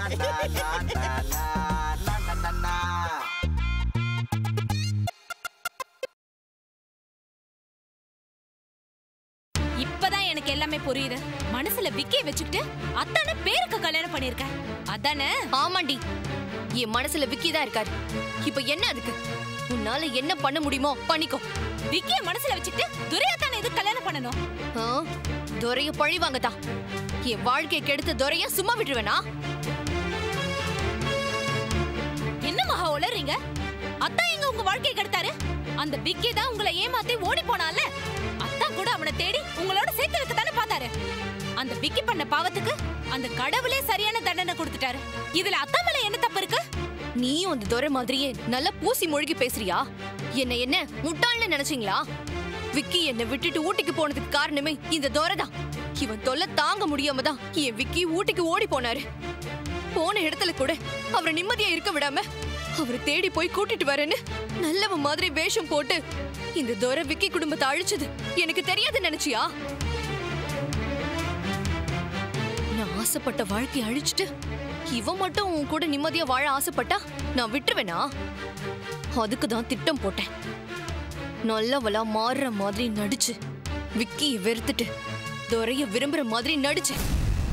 இப்பதான் எனக்கு எல்லாமே புரியுது மனசுல விக்கிய வச்சுக்கிட்டு அத்தான பேருக்கு கல்யாணம் பண்ணிருக்க அதானே ஆமாண்டி என் மனசுல விக்கி தான் இருக்காரு இப்ப என்ன அதுக்கு உன்னால என்ன பண்ண முடியுமோ பண்ணிக்கோ விக்கிய மனசுல வச்சுக்கிட்டு துரையாத்தான எதுக்கு கல்யாணம் பண்ணணும் ஆ? துரைய பழி வாங்கதான் என் வாழ்க்கையை கெடுத்த துரைய சும்மா விட்டுருவேனா என்ன மகா உளறீங்க அத்தா எங்க உங்க வாழ்க்கையை கெடுத்தாரு அந்த விக்கி தான் உங்களை ஏமாத்தி ஓடி போனால அத்தா கூட அவனை தேடி உங்களோட சேர்த்து வைக்க தானே பார்த்தாரு அந்த விக்கி பண்ண பாவத்துக்கு அந்த கடவுளே சரியான தண்டனை கொடுத்துட்டாரு இதுல அத்தா மேல என்ன தப்பு இருக்கு நீயும் அந்த துரை மாதிரியே நல்லா பூசி மொழிகி பேசுறியா என்ன என்ன முட்டாள்னு நினைச்சீங்களா விக்கி என்னை விட்டுட்டு ஊட்டிக்கு போனதுக்கு காரணமே இந்த துரை தான் இவன் தொல்லை தாங்க முடியாம தான் என் விக்கி ஊட்டிக்கு ஓடி போனாரு போன இடத்துல கூட அவரை நிம்மதியா இருக்க விடாம அவரை தேடி போய் கூட்டிட்டு வரேன்னு நல்லவன் மாதிரி வேஷம் போட்டு இந்த துரை விக்கி குடும்பத்தை அழிச்சது எனக்கு தெரியாது நினைச்சியா நான் ஆசைப்பட்ட வாழ்க்கையை அழிச்சிட்டு இவன் மட்டும் உன் கூட நிம்மதியா வாழ ஆசைப்பட்டா நான் விட்டுருவேனா அதுக்கு தான் திட்டம் போட்டேன் நல்லவளா மாறுற மாதிரி நடிச்சு விக்கியை வெறுத்துட்டு துரைய விரும்புற மாதிரி நடிச்சேன்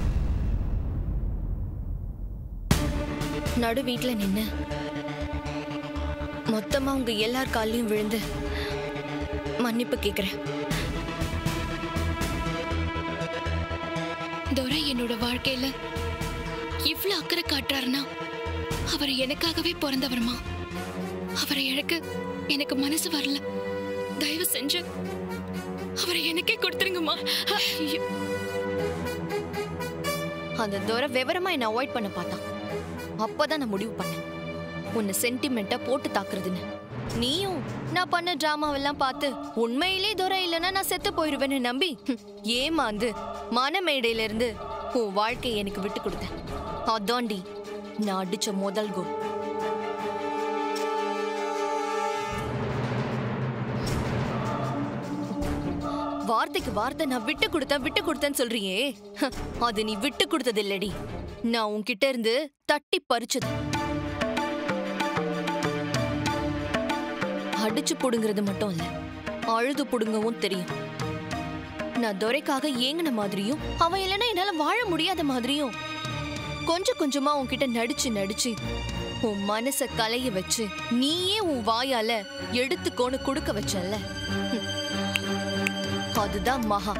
நடு வீட்டுல நின்னு மொத்தமா உங்க எல்லார் காலையும் விழுந்து மன்னிப்பு கேக்குறேன் துரை என்னோட வாழ்க்கையில இவ்ளோ அக்கறை காட்டுறாருன்னா அவர் எனக்காகவே பிறந்தவருமா அவரை இழக்க எனக்கு மனசு வரல தயவு செஞ்சு அவரை எனக்கே கொடுத்துருங்கம்மா ஐயோ. அந்த துரை விவரமா என்ன அவாய்ட் பண்ண பார்த்தான் அப்பதான் நான் முடிவு பண்ணேன் உன்னை சென்டிமெண்டா போட்டு தாக்குறதுன்னு நீயும் நான் பண்ண டிராமாவெல்லாம் பார்த்து உண்மையிலே துரை இல்லைன்னா நான் செத்து போயிருவேன்னு நம்பி ஹம், ஏமாந்து மனமேடையில இருந்து உன் வாழ்க்கையை எனக்கு விட்டு கொடுத்தேன் அதாண்டி நான் அடிச்ச முதல் கோல் வார்த்தைக்கு வார்த்தை நான் விட்டு கொடுத்தேன் விட்டு கொடுத்தேன்னு சொல்றியே ஹ, அது நீ விட்டு கொடுத்தது இல்லடி நான் உன்கிட்ட இருந்து தட்டி பறிச்சது அடிச்சு புடுங்கிறது மட்டும் இல்ல அழுது புடுங்கவும் தெரியும் நான் துரைக்காக ஏங்கின மாதிரியும் அவன் இல்லைன்னா என்னால வாழ முடியாத மாதிரியும் கொஞ்சம் கொஞ்சமா உன்கிட்ட நடிச்சு நடிச்சு உன் மனச கலைய வச்சு நீயே உன் வாயால எடுத்துக்கோன்னு கொடுக்க வச்சல்ல ஹம். அதுதான் மகா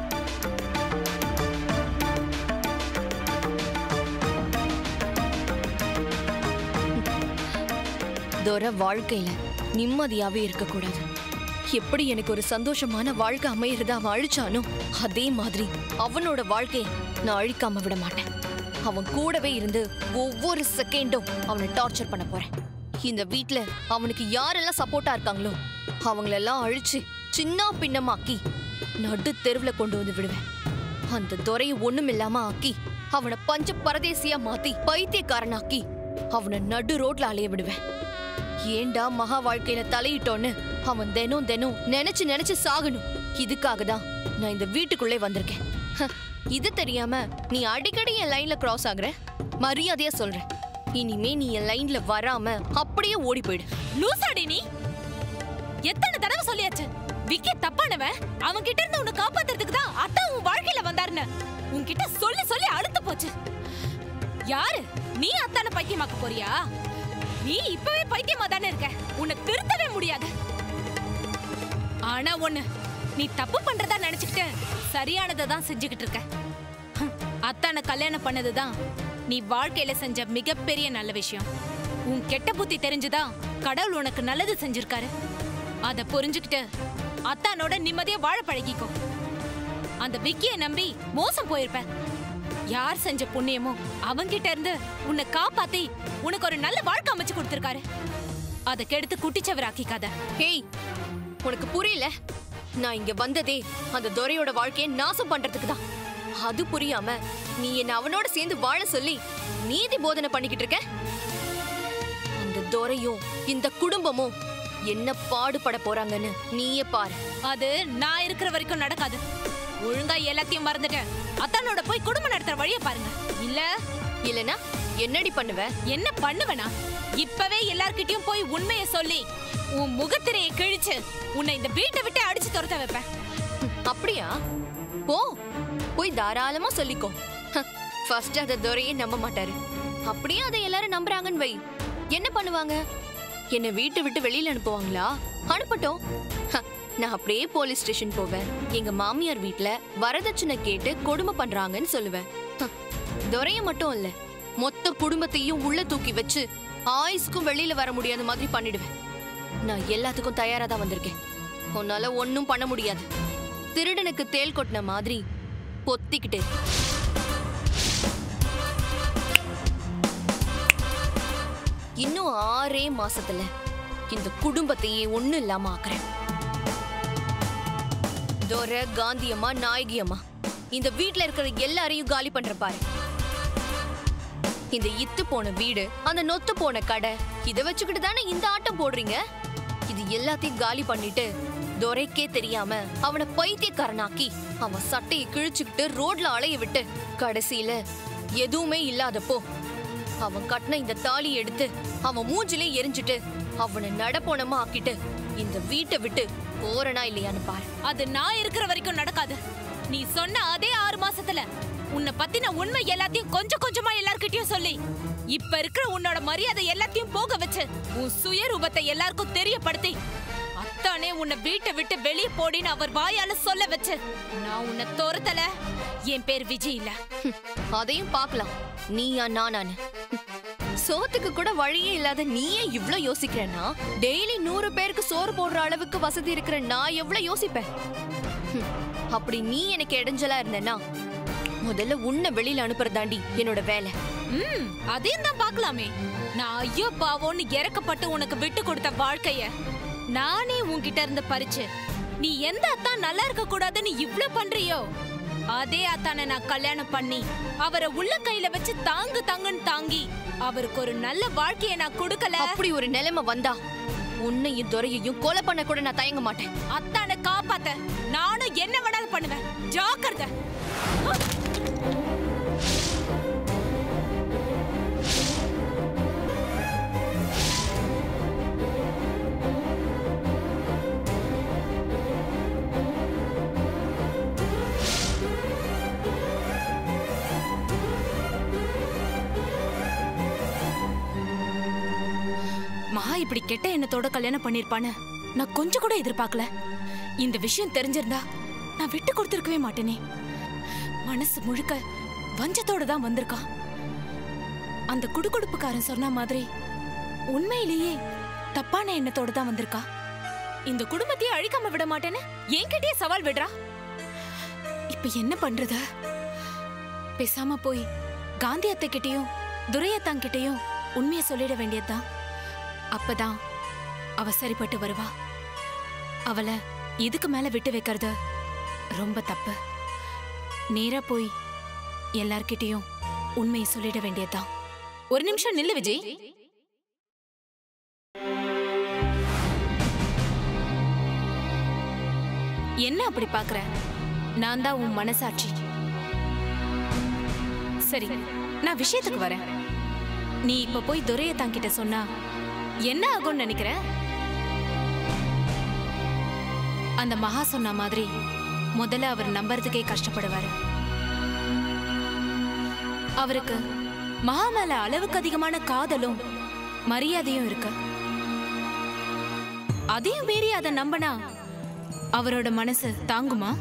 துரை வாழ்க்கையில நிம்மதியாவே இருக்கக்கூடாது எப்படி எனக்கு ஒரு சந்தோஷமான வாழ்க்கை அமையறத அவன் அழிச்சானோ அதே மாதிரி அவனோட வாழ்க்கையை நான் அழிக்காம விட மாட்டேன் அவன் கூடவே இருந்து ஒவ்வொரு செகண்டும் அவனை டார்ச்சர் பண்ண போறேன் இந்த வீட்ல அவனுக்கு யாரெல்லாம் சப்போர்ட்டா இருக்காங்களோ அவங்களெல்லாம் அழிச்சு சின்ன பின்னமாக்கி நடு தெருவுல கொண்டு வந்து விடுவேன் அந்த துறையை ஒண்ணுமில்லாம ஆக்கி அவனை பஞ்ச பரதேசியா மாத்தி பைத்தியக்காரனாக்கி அவனை நடு ரோட்ல அலைய விடுவேன் ஏண்டா மகா வாழ்க்கையில தலையிட்டோன்னு அவன் தினம் தினம் நினைச்சு நினைச்சு சாகணும் இதுக்காக தான் நான் இந்த வீட்டுக்குள்ளே வந்திருக்கேன் ஹ, இது தெரியாம நீ அடிக்கடி என் லைன்ல கிராஸ் ஆகுற மரியாதையா சொல்றேன் இனிமே நீ என் லைன்ல வராம அப்படியே ஓடி போயிடு லூசாடி நீ எத்தனை தடவை சொல்லியாச்சு விக்கி தப்பானவன் அவன் கிட்ட இருந்து உன்னை காப்பாத்துறதுக்கு தான் அத்தா உன் வாழ்க்கையில வந்தாருன்னு உன்கிட்ட சொல்லி சொல்லி அழுத்து போச்சு யாரு நீ அத்தான பைத்தியமாக்க போறியா நீ இப்பவே பைத்தியமா தானே இருக்க உன்னை திருத்தவே முடியாது ஆனா ஒண்ணு நீ தப்பு பண்றதா நினைச்சுக்கிட்டு சரியானதை தான் செஞ்சுக்கிட்டு இருக்க ஹம், அத்தானை கல்யாணம் பண்ணதுதான் நீ வாழ்க்கையில செஞ்ச மிகப்பெரிய நல்ல விஷயம் உன் கெட்ட புத்தி தெரிஞ்சுதான் கடவுள் உனக்கு நல்லது செஞ்சிருக்காரு அத புரிஞ்சுக்கிட்டு அத்தானோட நிம்மதியா வாழ பழகிக்கோ அந்த விக்கிய நம்பி மோசம் போயிருப்ப யார் செஞ்ச புண்ணியமோ அவங்கிட்ட இருந்து உன்னை காப்பாத்தி உனக்கு ஒரு நல்ல வாழ்க்கை அமைச்சு கொடுத்திருக்காரு அதை கெடுத்து குட்டிச்சவராக்கிக்காத ஹேய் உனக்கு புரியல நான் இங்க வந்ததே அந்த துரையோட வாழ்க்கையை நாசம் பண்றதுக்கு தான் அது புரியாம நீ என்ன அவனோட சேர்ந்து வாழ சொல்லி நீதி போதனை பண்ணிக்கிட்டு இருக்க அந்த துரையும் இந்த குடும்பமும் என்ன பாடுபட போறாங்கன்னு நீயே பாரு அது நான் இருக்கிற வரைக்கும் நடக்காது ஒழுங்கா எல்லாத்தையும் மறந்துட்டு அத்தானோட போய் குடும்பம் நடத்துற வழிய பாருங்க இல்ல இல்லனா என்னடி பண்ணுவ என்ன பண்ணுவனா இப்பவே எல்லார்கிட்டயும் போய் உண்மையை சொல்லி உன் முகத்திரையை கிழிச்சு உன்னை இந்த வீட்டை விட்டு அடிச்சு துரத்த வைப்பேன் அப்படியா போ போய் தாராளமா சொல்லிக்கோ ஃபர்ஸ்ட் அத துரையே நம்ப மாட்டாரு அப்படியே அதை எல்லாரும் நம்புறாங்கன்னு வை என்ன பண்ணுவாங்க என்ன வீட்டை விட்டு வெளியில அனுப்புவாங்களா அனுப்பட்டும் ஹ, நான் அப்படியே போலீஸ் ஸ்டேஷன் போவேன் எங்க மாமியார் வீட்ல வரதட்சணை கேட்டு கொடுமை பண்றாங்கன்னு சொல்லுவேன் ஹ, துரைய மட்டும் இல்ல மொத்த குடும்பத்தையும் உள்ள தூக்கி வச்சு ஆயுஸ்க்கும் வெளியில வர முடியாத மாதிரி பண்ணிடுவேன் நான் எல்லாத்துக்கும் தயாரா தான் வந்திருக்கேன் உன்னால ஒன்னும் பண்ண முடியாது திருடனுக்கு தேள் கொட்டின மாதிரி பொத்திக்கிட்டு இன்னும் ஆறே மாசத்துல இந்த குடும்பத்தையே ஒண்ணு இல்லாம ஆக்குறேன் தோர காந்தியம்மா நாயகியம்மா இந்த வீட்ல இருக்கிற எல்லாரையும் காலி பண்ற பாரு இந்த இத்து போன வீடு அந்த நொத்து போன கடை இதை வச்சுக்கிட்டு தானே இந்த ஆட்டம் போடுறீங்க இது எல்லாத்தையும் காலி பண்ணிட்டு துரைக்கே தெரியாம அவனை பைத்தியக்காரனாக்கி அவன் சட்டையை கிழிச்சுக்கிட்டு ரோட்ல அலைய விட்டு கடைசியில எதுவுமே இல்லாதப்போ அவன் கட்டின இந்த தாலி எடுத்து அவன் மூஞ்சிலே எரிஞ்சிட்டு அவனை நடப்போனமா ஆக்கிட்டு இந்த வீட்டை விட்டு போறனா இல்லையான்னு பாரு அது நான் இருக்கிற வரைக்கும் நடக்காது நீ சொன்ன அதே ஆறு மாசத்துல உன்னை பத்தின உண்மை எல்லாத்தையும் கொஞ்சம் கொஞ்சமா எல்லார்கிட்டயும் சொல்லி இப்ப இருக்கிற உன்னோட மரியாதை எல்லாத்தையும் போக வச்சு உன் சுயரூபத்தை எல்லாருக்கும் தெரியப்படுத்தி அத்தானே உன்னை வீட்டை விட்டு வெளியே போடின்னு அவர் வாயால சொல்ல வச்சு நான் உன்னை துரத்தல என் பேர் விஜய் இல்ல ஹம், அதையும் பார்க்கலாம் நீயா நானான்னு ஹம், சோத்துக்கு கூட வழியே இல்லாத நீயே இவ்ளோ யோசிக்கிறேன்னா டெய்லி நூறு பேருக்கு சோறு போடுற அளவுக்கு வசதி இருக்கிற நான் எவ்வளவு யோசிப்பேன் ஹம், அப்படி நீ எனக்கு இடைஞ்சலா இருந்தேன்னா முதல்ல உன்னை வெளியில அனுப்புறதாண்டி என்னோட வேலை ம் அதையும் தான் பார்க்கலாமே நான் ஐயோ பாவோன்னு இறக்கப்பட்டு உனக்கு விட்டு கொடுத்த வாழ்க்கைய நானே உன்கிட்ட இருந்து பறிச்சு நீ எந்த அத்தான் நல்லா இருக்க கூடாதுன்னு இவ்ளோ பண்றியோ அதே அத்தானை நான் கல்யாணம் பண்ணி அவரை உள்ள கையில வச்சு தாங்கு தாங்குன்னு தாங்கி அவருக்கு ஒரு நல்ல வாழ்க்கைய நான் கொடுக்கல அப்படி ஒரு நிலைமை வந்தா உன்னையும் துரையையும் கொலை பண்ண கூட நான் தயங்க மாட்டேன் அத்தானை காப்பாத்த நானும் என்ன வேணாலும் பண்ணுவேன் ஜாக்கிரதை மகா இப்படி கெட்ட எண்ணத்தோட கல்யாணம் பண்ணிருப்பான்னு நான் கொஞ்சம் கூட எதிர்பார்க்கல இந்த விஷயம் தெரிஞ்சிருந்தா நான் விட்டு கொடுத்திருக்கவே மாட்டேனே மனசு முழுக்க வஞ்சத்தோட தான் வந்திருக்கா அந்த குடுகுடுப்புக்காரன் சொன்ன மாதிரி உண்மையிலேயே தப்பான எண்ணத்தோட தான் வந்திருக்கா இந்த குடும்பத்தையே அழிக்காம விட மாட்டேன்னு என்கிட்டயே சவால் விடுறா இப்ப என்ன பண்றது பேசாம போய் காந்தி அத்தை கிட்டயும் துரையத்தான் கிட்டயும் உண்மையை சொல்லிட வேண்டியதுதான் அப்பதான் அவ சரிப்பட்டு வருவா அவளை இதுக்கு மேல விட்டு வைக்கிறது ரொம்ப தப்பு நேரா போய் எல்லார்கிட்டயும் உண்மையை சொல்லிட வேண்டியதுதான் ஒரு நிமிஷம் நில்லு விஜய் என்ன அப்படி பாக்குற நான் தான் உன் மனசாட்சி சரி நான் விஷயத்துக்கு வரேன் நீ இப்ப போய் துரையத்தான் கிட்ட சொன்னா என்ன ஆகும்னு நினைக்கிற அந்த மகா சொன்ன மாதிரி முதல்ல அவர் நம்புறதுக்கே கஷ்டப்படுவாரு அவருக்கு மகா மேல அளவுக்கு அதிகமான காதலும் மரியாதையும் இருக்கு அதையும் மீறி அதை நம்பினா அவரோட மனசு தாங்குமா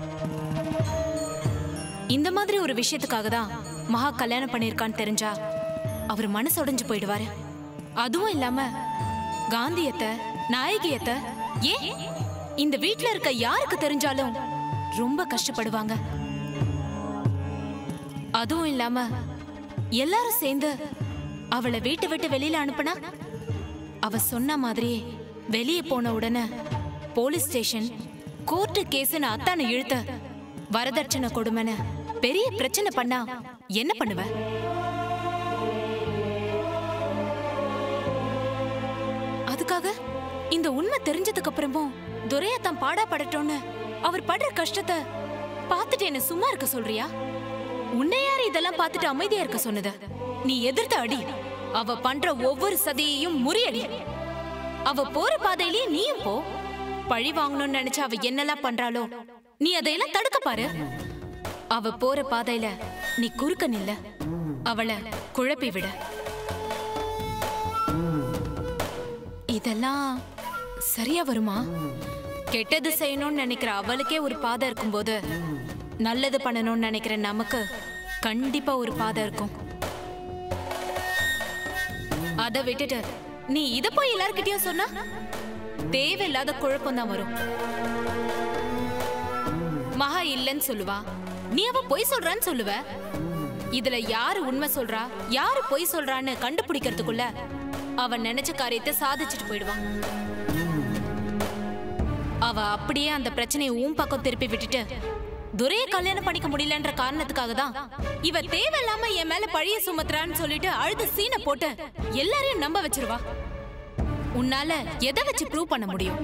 இந்த மாதிரி ஒரு விஷயத்துக்காக தான் மகா கல்யாணம் பண்ணிருக்கான்னு தெரிஞ்சா அவர் மனசு உடைஞ்சு போயிடுவாரு அதுவும் இல்லாம காந்தியத்தை நாயகியத்தை ஏன் இந்த வீட்ல இருக்க யாருக்கு தெரிஞ்சாலும் ரொம்ப கஷ்டப்படுவாங்க அதுவும் இல்லாம எல்லாரும் சேர்ந்து அவளை வீட்டை விட்டு வெளியில அனுப்புனா அவ சொன்ன மாதிரியே வெளியே போன உடனே போலீஸ் ஸ்டேஷன் கோர்ட்டு கேஸ்னு அத்தானை இழுத்த வரதட்சணை கொடுமைன்னு பெரிய பிரச்சனை பண்ணா என்ன பண்ணுவ அதுக்காக இந்த உண்மை தெரிஞ்சதுக்கு அப்புறமும் துரையா தான் பாடா படட்டோன்னு அவர் படுற கஷ்டத்தை பார்த்துட்டு என்ன சும்மா இருக்க சொல்றியா உன்னை யார் இதெல்லாம் பார்த்துட்டு அமைதியா இருக்க சொன்னது நீ எதிர்த்து அடி அவ பண்ற ஒவ்வொரு சதியையும் முறியடி அவ போற பாதையிலேயே நீயும் போ பழி வாங்கணும்னு நினைச்சு அவ என்னெல்லாம் பண்றாளோ நீ அதையெல்லாம் தடுக்க பாரு அவ போற பாதையில நீ குறுக்க நில்ல அவளை குழப்பி விட இதெல்லாம் சரியா வருமா கெட்டது செய்யணும்னு நினைக்கிற அவளுக்கே ஒரு பாதை இருக்கும்போது நல்லது பண்ணணும்னு நினைக்கிற நமக்கு கண்டிப்பா ஒரு பாதை இருக்கும் அதை விட்டுட்டு நீ இத போய் எல்லார்கிட்டயும் சொன்னா தேவையில்லாத குழப்பம் தான் வரும் மகா இல்லைன்னு சொல்லுவா நீ அவ பொய் சொல்றான்னு சொல்லுவ இதுல யாரு உண்மை சொல்றா யாரு பொய் சொல்றான்னு கண்டுபிடிக்கிறதுக்குள்ள அவன் நினைச்ச காரியத்தை சாதிச்சுட்டு போயிடுவான் அவ அப்படியே அந்த பிரச்சனையை உன் பக்கம் திருப்பி விட்டுட்டு துரைய கல்யாணம் பண்ணிக்க முடியலன்ற காரணத்துக்காக தான் இவ தேவையில்லாம என் மேல பழிய சுமத்துறான்னு சொல்லிட்டு அழுது சீனை போட்டு எல்லாரையும் நம்ப வச்சிருவா உன்னால எதை வச்சு ப்ரூவ் பண்ண முடியும்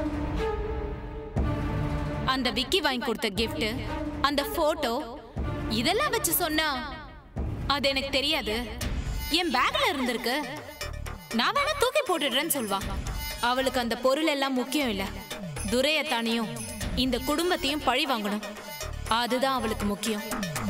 அந்த விக்கி வாங்கி கொடுத்த gift அந்த போட்டோ இதெல்லாம் வச்சு சொன்னா அது எனக்கு தெரியாது என் பேக்ல இருந்திருக்கு நான் வேணா தூக்கி போட்டுடுறேன்னு சொல்வா அவளுக்கு அந்த பொருள் எல்லாம் முக்கியம் இல்ல துரையத்தானையும் இந்த குடும்பத்தையும் பழி வாங்கணும் அதுதான் அவளுக்கு முக்கியம்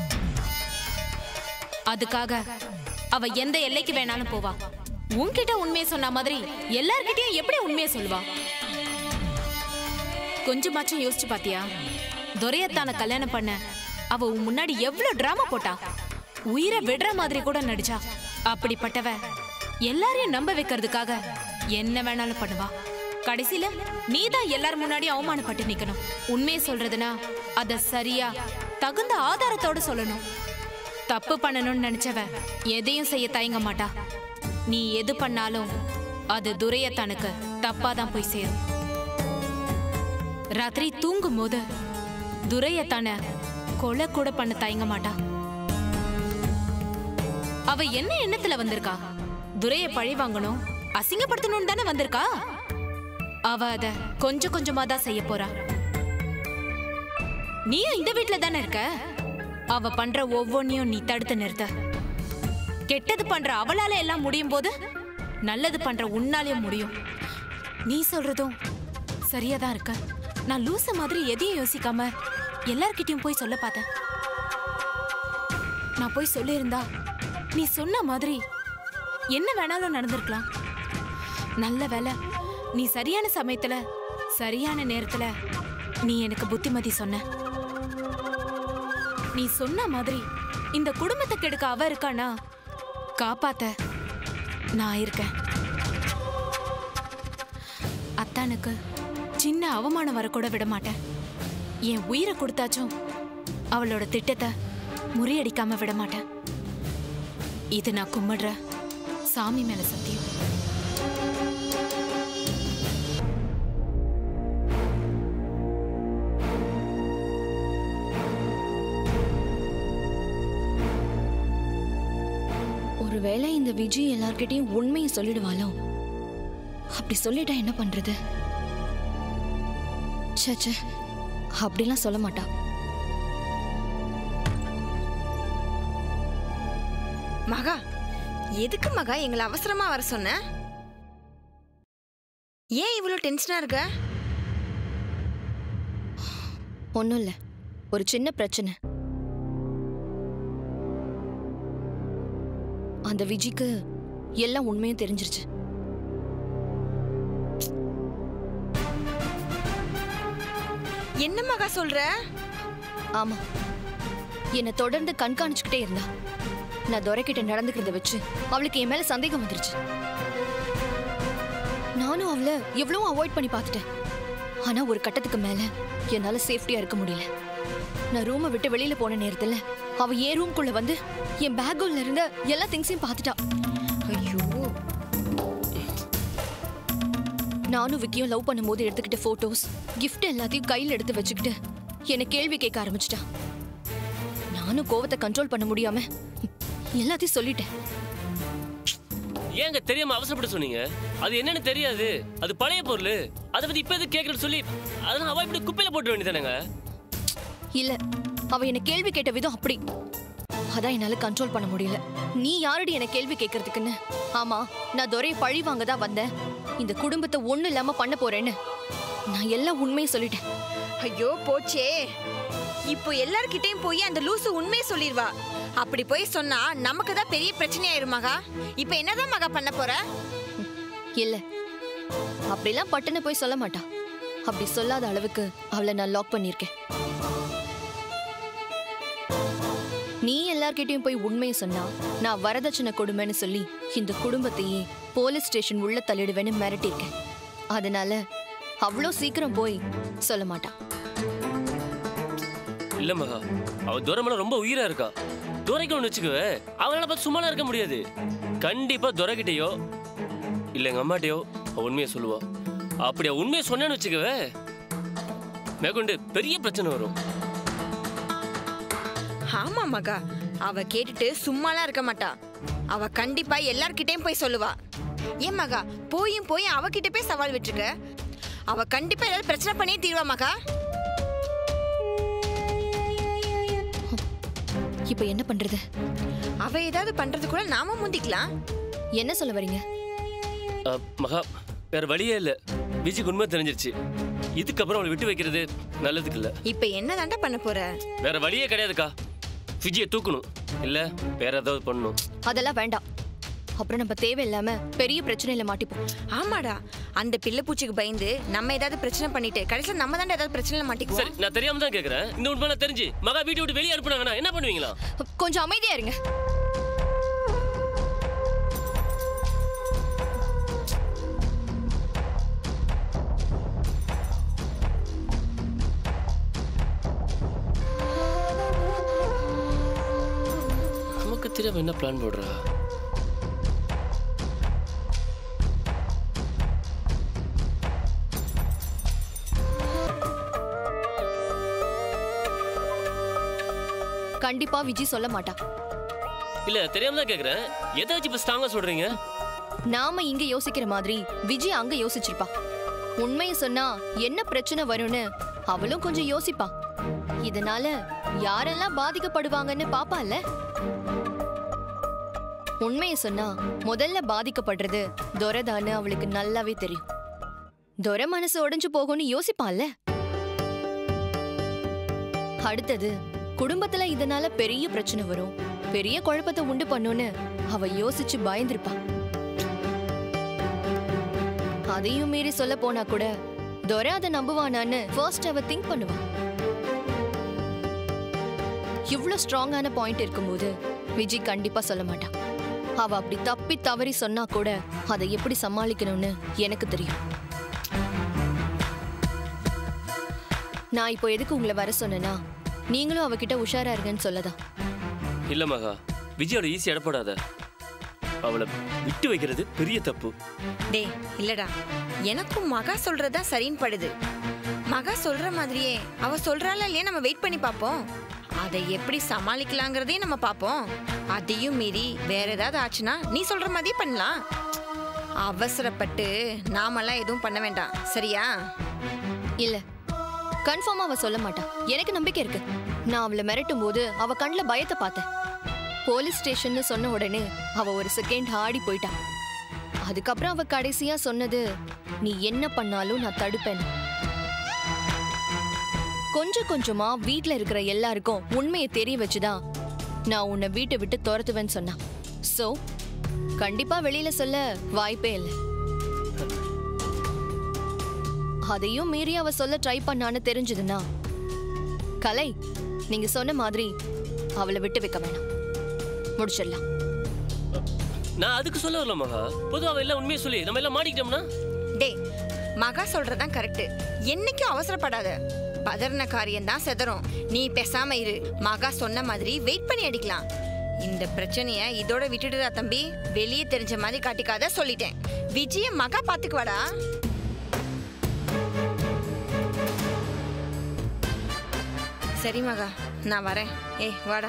அதுக்காக அவ எந்த எல்லைக்கு வேணாலும் போவா உன்கிட்ட உண்மையை சொன்ன மாதிரி எல்லார்கிட்டயும் எப்படி உண்மையை சொல்லுவா கொஞ்சமாச்சும் யோசிச்சு பாத்தியா துரையத்தான கல்யாணம் பண்ண அவ உன் முன்னாடி எவ்வளவு டிராமா போட்டா உயிரை விடுற மாதிரி கூட நடிச்சா அப்படிப்பட்டவ எல்லாரையும் நம்ப வைக்கிறதுக்காக என்ன வேணாலும் பண்ணுவா கடைசியில நீ தான் எல்லார் முன்னாடி அவமானப்பட்டு நிக்கணும் உண்மையை சொல்றதுனா அத சரியா தகுந்த ஆதாரத்தோட சொல்லணும் தப்பு பண்ணணும்னு நினைச்சவ எதையும் செய்ய தயங்க மாட்டா நீ எது பண்ணாலும் அது துரையத்தானுக்கு தப்பா தான் போய் சேரும் ராத்திரி தூங்கும் போது துரையத்தான கொலை கூட பண்ண தயங்க மாட்டா அவ என்ன எண்ணத்துல வந்திருக்கா துரைய பழி வாங்கணும் அசிங்கப்படுத்தணும்னு தானே வந்திருக்கா அவ அத கொஞ்சம் கொஞ்சமா தான் செய்ய போறா நீயும் இந்த வீட்ல தானே இருக்க அவ பண்ற ஒவ்வொன்னையும் நீ தடுத்து நிறுத்த கெட்டது பண்ற அவளால எல்லாம் முடியும் போது நல்லது பண்ற உன்னாலையும் முடியும் நீ சொல்றதும் சரியா தான் இருக்க நான் லூச மாதிரி எதையும் யோசிக்காம எல்லார்கிட்டயும் போய் சொல்ல பார்த்தேன் நான் போய் சொல்லியிருந்தா நீ சொன்ன மாதிரி என்ன வேணாலும் நடந்திருக்கலாம் நல்ல வேலை நீ சரியான சமயத்துல சரியான நேரத்துல நீ எனக்கு புத்திமதி சொன்ன நீ சொன்ன மாதிரி இந்த குடும்பத்தை கெடுக்க அவ இருக்கானா காப்பாத்த நான் இருக்கேன் அத்தானுக்கு சின்ன அவமானம் வரக்கூட விட மாட்டேன் என் உயிரை கொடுத்தாச்சும் அவளோட திட்டத்தை முறியடிக்காம விட மாட்டேன் இது நான் கும்பிடுற சாமி மேல சத்தியம் ஒருவேளை இந்த விஜய் எல்லார்கிட்டயும் உண்மையை சொல்லிடுவாளோ அப்படி சொல்லிட்டா என்ன பண்றது ச்சே ச்சே அப்படிலாம் சொல்ல மாட்டா மகா எதுக்கு மகா எங்களை அவசரமா வர சொன்ன ஏன் இவ்வளோ டென்ஷனா இருக்க ஒன்றும் இல்லை ஒரு சின்ன பிரச்சனை அந்த விஜிக்கு எல்லாம் உண்மையும் தெரிஞ்சிருச்சு என்ன மகா சொல்ற ஆமா என்னை தொடர்ந்து கண்காணிச்சுக்கிட்டே இருந்தா நான் துரைக்கிட்ட நடந்துக்கிறத வச்சு அவளுக்கு என் மேல சந்தேகம் வந்துருச்சு நானும் அவளை எவ்வளவோ அவாய்ட் பண்ணி பார்த்துட்டேன் ஆனா ஒரு கட்டத்துக்கு மேல என்னால சேஃப்டியா இருக்க முடியல நான் ரூமை விட்டு வெளியில போன நேரத்துல அவ என் ரூம்குள்ள வந்து என் பேக்குள்ள இருந்த எல்லா திங்ஸையும் பார்த்துட்டா ஐயோ நானும் விக்கியும் லவ் பண்ணும்போது எடுத்துக்கிட்ட போட்டோஸ் கிஃப்ட் எல்லாத்தையும் கையில் எடுத்து வச்சுக்கிட்டு என்னை கேள்வி கேட்க ஆரம்பிச்சிட்டா நானும் கோவத்தை கண்ட்ரோல் பண்ண முடியாம எல்லாத்தையும் சொல்லிட்டேன் ஏங்க தெரியாம அவசரப்பட்டு சொன்னீங்க அது என்னன்னு தெரியாது அது பழைய பொருள் அதை பத்தி இப்ப எதுக்கு கேட்கறன்னு சொல்லி அதெல்லாம் அவ இப்படி குப்பையில போட்டு வேண்டியதானங்க இல்ல அவ என்னை கேள்வி கேட்ட விதம் அப்படி அதான் என்னால கண்ட்ரோல் பண்ண முடியல நீ யாரடி என்ன கேள்வி கேட்கறதுக்குன்னு ஆமா நான் துரையை பழி வாங்க தான் வந்தேன் இந்த குடும்பத்தை ஒண்ணு இல்லாம பண்ண போறேன்னு நான் எல்லாம் உண்மையை சொல்லிட்டேன் ஐயோ போச்சே இப்போ எல்லார்கிட்டயும் போய் அந்த லூசு உண்மையை சொல்லிடுவா அப்படி போய் சொன்னா நமக்கு தான் பெரிய பிரச்சனை ஆயிரும் மகா இப்போ என்னதான் மகா பண்ண போற இல்ல அப்படிலாம் பட்டுன்னு போய் சொல்ல மாட்டா அப்படி சொல்லாத அளவுக்கு அவளை நான் லாக் பண்ணியிருக்கேன் நீ எல்லார்கிட்டயும் போய் உண்மையை சொன்னா நான் வரதட்சணை கொடுமைன்னு சொல்லி இந்த குடும்பத்தையே போலீஸ் ஸ்டேஷன் உள்ள தள்ளிடுவேன்னு மிரட்டியிருக்கேன் அதனால அவ்வளோ சீக்கிரம் போய் சொல்ல மாட்டா இல்ல மகா அவ துரமல ரொம்ப உயிரா இருக்கா துரைக்கு ஒன்று வச்சுக்குவே அவளால பார்த்து சும்மாலாம் இருக்க முடியாது கண்டிப்பா துரைக்கிட்டயோ இல்ல எங்க அம்மாட்டையோ அவ உண்மையை சொல்லுவா அப்படி அவ உண்மையை சொன்னேன்னு வச்சுக்கவே மேற்கொண்டு பெரிய பிரச்சனை வரும் ஆமா மகா அவ கேட்டுட்டு சும்மாலாம் இருக்க மாட்டா அவ கண்டிப்பா எல்லார்கிட்டயும் போய் சொல்லுவா ஏன் மகா போயும் போய் அவகிட்ட போய் சவால் விட்டுருக்க அவ கண்டிப்பா ஏதாவது பிரச்சனை பண்ணியே தீர்வா மகா இப்போ என்ன பண்றது அவ ஏதாவது பண்றது கூட நாம முந்திக்கலாம் என்ன சொல்ல வரீங்க அஹ், மகா வேற வழியே இல்ல விஜய்க்கு உண்மை தெரிஞ்சிருச்சு இதுக்கப்புறம் அவளை விட்டு வைக்கிறது நல்லதுக்கு இல்ல இப்ப என்ன பண்ண போற வேற வழியே கிடையாதுக்கா விஜயை தூக்கணும் இல்ல வேற ஏதாவது பண்ணணும் அதெல்லாம் வேண்டாம் அப்புறம் நம்ம தேவையில்லாம பெரிய பிரச்சனையில மாட்டிப்போம் ஆமாடா அந்த பிள்ளை பூச்சிக்கு பயந்து நம்ம ஏதாவது பிரச்சனை பண்ணிட்டு கடைசியில் நம்ம தாண்டா ஏதாவது பிரச்சனை மாட்டிக்குவோம் சரி நான் தெரியாம தான் கேக்குறேன் இந்த உண்மை நான் தெரிஞ்சு மகா வீட்டை விட்டு வெளியே அனுப்புனாங்கன்னா என்ன பண்ணுவீங்களா கொஞ்சம் அமைதியா இருங்க நமக்கு தெரியாம என்ன பிளான் போடுறா கண்டிப்பா விஜி சொல்ல மாட்டா இல்ல தெரியாம தான் கேக்குறேன் எதை வச்சு இப்ப ஸ்ட்ராங்கா சொல்றீங்க நாம இங்க யோசிக்கிற மாதிரி விஜி அங்க யோசிச்சிருப்பா உண்மையை சொன்னா என்ன பிரச்சனை வரும்னு அவளும் கொஞ்சம் யோசிப்பா இதனால யாரெல்லாம் பாதிக்கப்படுவாங்கன்னு பாப்பால உண்மையை சொன்னா முதல்ல பாதிக்கப்படுறது துரைதான்னு அவளுக்கு நல்லாவே தெரியும் துரை மனசு உடைஞ்சு போகும்னு யோசிப்பான்ல அடுத்தது குடும்பத்துல இதனால பெரிய பிரச்சனை வரும் பெரிய குழப்பத்தை உண்டு பண்ணுன்னு அவ யோசிச்சு பயந்திருப்பா அதையும் மீறி சொல்ல போனா கூட துரை அதை நம்புவானான்னு ஃபர்ஸ்ட் அவ திங்க் பண்ணுவா இவ்ளோ ஸ்ட்ராங்கான பாயிண்ட் இருக்கும்போது விஜய் கண்டிப்பா சொல்ல மாட்டா அவ அப்படி தப்பி தவறி சொன்னா கூட அதை எப்படி சமாளிக்கணும்னு எனக்கு தெரியும் நான் இப்போ எதுக்கு உங்களை வர சொன்னேன்னா நீங்களும் அவகிட்ட உஷாரா இருங்கன்னு சொல்லதான் இல்ல மகா விஜயோட ஈஸி எடப்படாத அவளை விட்டு வைக்கிறது பெரிய தப்பு டேய் இல்லடா எனக்கும் மகா சொல்றதா சரின்னு படுது மகா சொல்ற மாதிரியே அவ சொல்றாளா இல்லையா நம்ம வெயிட் பண்ணி பார்ப்போம் அதை எப்படி சமாளிக்கலாங்கிறதையும் நம்ம பார்ப்போம் அதையும் மீறி வேற ஏதாவது ஆச்சுன்னா நீ சொல்ற மாதிரியே பண்ணலாம் அவசரப்பட்டு நாமெல்லாம் எதுவும் பண்ண வேண்டாம் சரியா இல்ல கன்ஃபார்மா அவ சொல்ல மாட்டா எனக்கு நம்பிக்கை இருக்கு நான் அவளை மிரட்டும் போது அவ கண்ணுல பயத்தை பார்த்தேன் போலீஸ் ஸ்டேஷன்னு சொன்ன உடனே அவ ஒரு செகண்ட் ஆடி போயிட்டா அதுக்கப்புறம் அவ கடைசியா சொன்னது நீ என்ன பண்ணாலும் நான் தடுப்பேன் கொஞ்சம் கொஞ்சமா வீட்ல இருக்கிற எல்லாருக்கும் உண்மையை தெரிய வச்சுதான் நான் உன்னை வீட்டை விட்டு துரத்துவேன்னு சொன்னா சோ கண்டிப்பா வெளியில சொல்ல வாய்ப்பே இல்லை அதையும் மீறி அவ சொல்ல ட்ரை பண்ணான்னு தெரிஞ்சதுன்னா கலை நீங்க சொன்ன மாதிரி அவளை விட்டு வைக்க வேணாம் முடிச்சிடலாம் நான் அதுக்கு சொல்ல வரல மகா பொதுவா அவ எல்லாம் உண்மையை சொல்லி நம்ம எல்லாம் மாட்டிக்கிட்டோம்னா டேய் மகா சொல்றதான் கரெக்ட் என்னைக்கும் அவசரப்படாத பதறின காரியம் தான் செதறும் நீ பேசாம இரு மகா சொன்ன மாதிரி வெயிட் பண்ணி அடிக்கலாம் இந்த பிரச்சனைய இதோட விட்டுடுடா தம்பி வெளியே தெரிஞ்ச மாதிரி காட்டிக்காத சொல்லிட்டேன் விஜய மகா பாத்துக்குவாடா சரி மகா நான் வரேன் ஏய் வாடா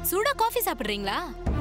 சூடா காஃபி சாப்பிடுறீங்களா